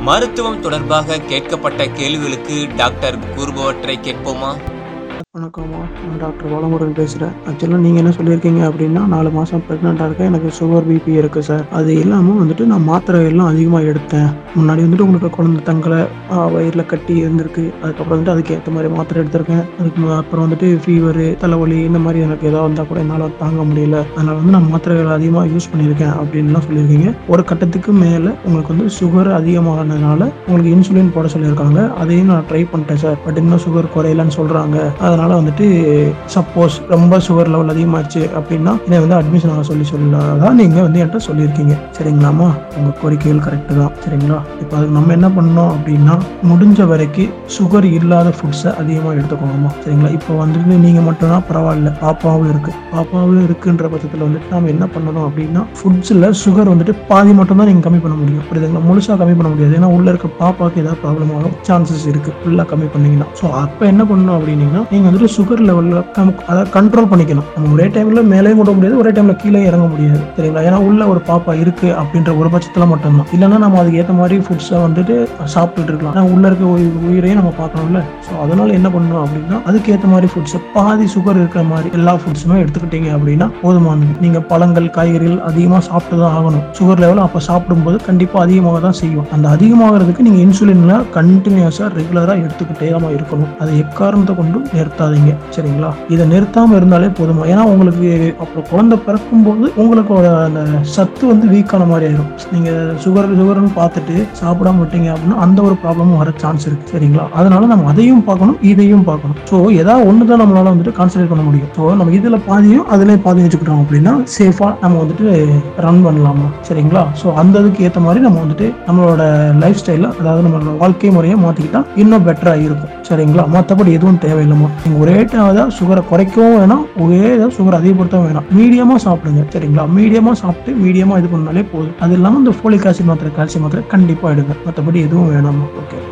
மருத்துவம் தொடர்பாக கேட்கப்பட்ட கேள்விகளுக்கு டாக்டர் கூறுபவற்றை கேட்போமா வணக்கம்மா நான் டாக்டர் பாலமுருகன் பேசுகிறேன் ஆக்சுவலாக நீங்கள் என்ன சொல்லியிருக்கீங்க அப்படின்னா நாலு மாதம் ப்ரெக்னெண்ட்டாக இருக்கேன் எனக்கு சுகர் பிபி இருக்குது சார் அது இல்லாமல் வந்துட்டு நான் மாத்திரை எல்லாம் அதிகமாக எடுத்தேன் முன்னாடி வந்துட்டு உங்களுக்கு குழந்தை தங்கலை வயிறில் கட்டி இருந்திருக்கு அதுக்கப்புறம் வந்துட்டு அதுக்கு ஏற்ற மாதிரி மாத்திரை எடுத்திருக்கேன் அதுக்கு ம- அப்புறம் வந்துட்டு ஃபீவரு தலைவலி இந்த மாதிரி எனக்கு ஏதாவது வந்தால் கூட என்னால் தாங்க முடியல அதனால் வந்து நான் மாத்திரைகள் அதிகமாக யூஸ் பண்ணியிருக்கேன் அப்படின்லாம் சொல்லியிருக்கீங்க ஒரு கட்டத்துக்கு மேலே உங்களுக்கு வந்து சுகர் அதிகமானதுனால உங்களுக்கு இன்சுலின் போட சொல்லியிருக்காங்க அதையும் நான் ட்ரை பண்ணிட்டேன் சார் பட் இன்னும் சுகர் குறையலன்னு சொல்கிறாங்க அதனால வந்துட்டு சப்போஸ் ரொம்ப சுகர் லெவல் அதிகமாச்சு அப்படின்னா என்னை வந்து அட்மிஷன் ஆக சொல்லி சொல்லதான் நீங்கள் வந்து என்கிட்ட சொல்லியிருக்கீங்க சரிங்களாம்மா உங்கள் கோரிக்கைகள் கரெக்டு தான் சரிங்களா இப்போ அதுக்கு நம்ம என்ன பண்ணோம் அப்படின்னா முடிஞ்ச வரைக்கும் சுகர் இல்லாத ஃபுட்ஸை அதிகமாக எடுத்துக்கோங்கம்மா சரிங்களா இப்போ வந்துட்டு நீங்கள் மட்டும்தான் பரவாயில்ல பாப்பாவும் இருக்குது பாப்பாவும் இருக்குன்ற பட்சத்தில் வந்துட்டு நம்ம என்ன பண்ணணும் அப்படின்னா ஃபுட்ஸில் சுகர் வந்துட்டு பாதி மட்டும் தான் நீங்கள் கம்மி பண்ண முடியும் புரியுதுங்களா முழுசாக கம்மி பண்ண முடியாது ஏன்னா உள்ள இருக்க பாப்பாவுக்கு ஏதாவது ப்ராப்ளம் ஆகும் சான்சஸ் இருக்குது ஃபுல்லாக கம்மி பண்ணீங்கன்னா ஸோ அப்போ என்ன பண்ணணும் அப்படின்னீங்கன்னா நீங்கள் வந்துட்டு சுகர் லெவலில் அதை கண்ட்ரோல் பண்ணிக்கணும் நம்ம ஒரே டைமில் மேலேயும் கொண்டு முடியாது ஒரே டைமில் கீழே இறங்க முடியாது சரிங்களா ஏன்னா உள்ள ஒரு பாப்பா இருக்குது அப்படின்ற ஒரு பட்சத்தில் மட்டும்தான் இல்லைன்னா நம்ம அதுக்கு ஏற்ற மாதிரி ஃபுட்ஸை வந்துட்டு சாப்பிட்டுட்டு இருக்கலாம் ஆனா உள்ள இருக்க உயி- உயிரையும் நம்ம பார்க்கணும்ல ஸோ அதனால என்ன பண்ணணும் அப்படின்னா அதுக்கு ஏற்ற மாதிரி ஃபுட்ஸை பாதி சுகர் இருக்கிற மாதிரி எல்லா ஃபுட்ஸுமே எடுத்துக்கிட்டீங்க அப்படின்னா போதுமானது நீங்கள் பழங்கள் காய்கறிகள் அதிகமாக சாப்பிட்டு தான் ஆகணும் சுகர் லெவல் அப்போ சாப்பிடும்போது கண்டிப்பாக அதிகமாக தான் செய்யும் அந்த அதிகமாகிறதுக்கு நீங்கள் இன்சுலின்ல கண்டினியூஸாக ரெகுலராக எடுத்துக்கிட்டே தான் இருக்கணும் அதை எக்காரணத்தை கொண்டும் நிறுத்தாதீங்க சரிங்களா இதை நிறுத்தாமல் இருந்தாலே போதுமா ஏன்னா உங்களுக்கு அப்புறம் குழந்தை பிறக்கும்போது உங்களுக்கு ஒரு அந்த சத்து வந்து வீக்கான மாதிரி ஆயிரும் நீங்கள் சுகர் சுகர்னு பார்த்துட்டு சாப்பிடாம விட்டீங்க அப்படின்னா அந்த ஒரு ப்ராப்ளமும் வர சான்ஸ் இருக்கு சரிங்களா அதனால நம்ம அதையும் பார்க்கணும் இதையும் பார்க்கணும் ஸோ ஏதாவது ஒன்று தான் நம்மளால வந்துட்டு கான்சன்ட்ரேட் பண்ண முடியும் ஸோ நம்ம இதில் பாதியும் அதிலே பாதி வச்சுக்கிட்டோம் அப்படின்னா சேஃபாக நம்ம வந்துட்டு ரன் பண்ணலாமா சரிங்களா ஸோ அந்த இதுக்கு ஏற்ற மாதிரி நம்ம வந்துட்டு நம்மளோட லைஃப் ஸ்டைலில் அதாவது நம்மளோட வாழ்க்கை முறையை மாற்றிக்கிட்டா இன்னும் பெட்டராக இருக்கும் சரிங்களா மற்றபடி எதுவும் தேவையில்லைமா நீங்கள் ஒரே தான் சுகரை குறைக்கவும் வேணாம் ஒரே தான் சுகர் அதிகப்படுத்தவும் வேணாம் மீடியமாக சாப்பிடுங்க சரிங்களா மீடியமாக சாப்பிட்டு மீடியமாக இது பண்ணாலே போதும் அது இல்லாமல் இந்த ஃபோலிக் ஆசிட் மாத்திரை கால்சியம் மாத்திரை கண்டிப்பாக எடுங்க மற்றபடி எதுவும் வேணாமா ஓகே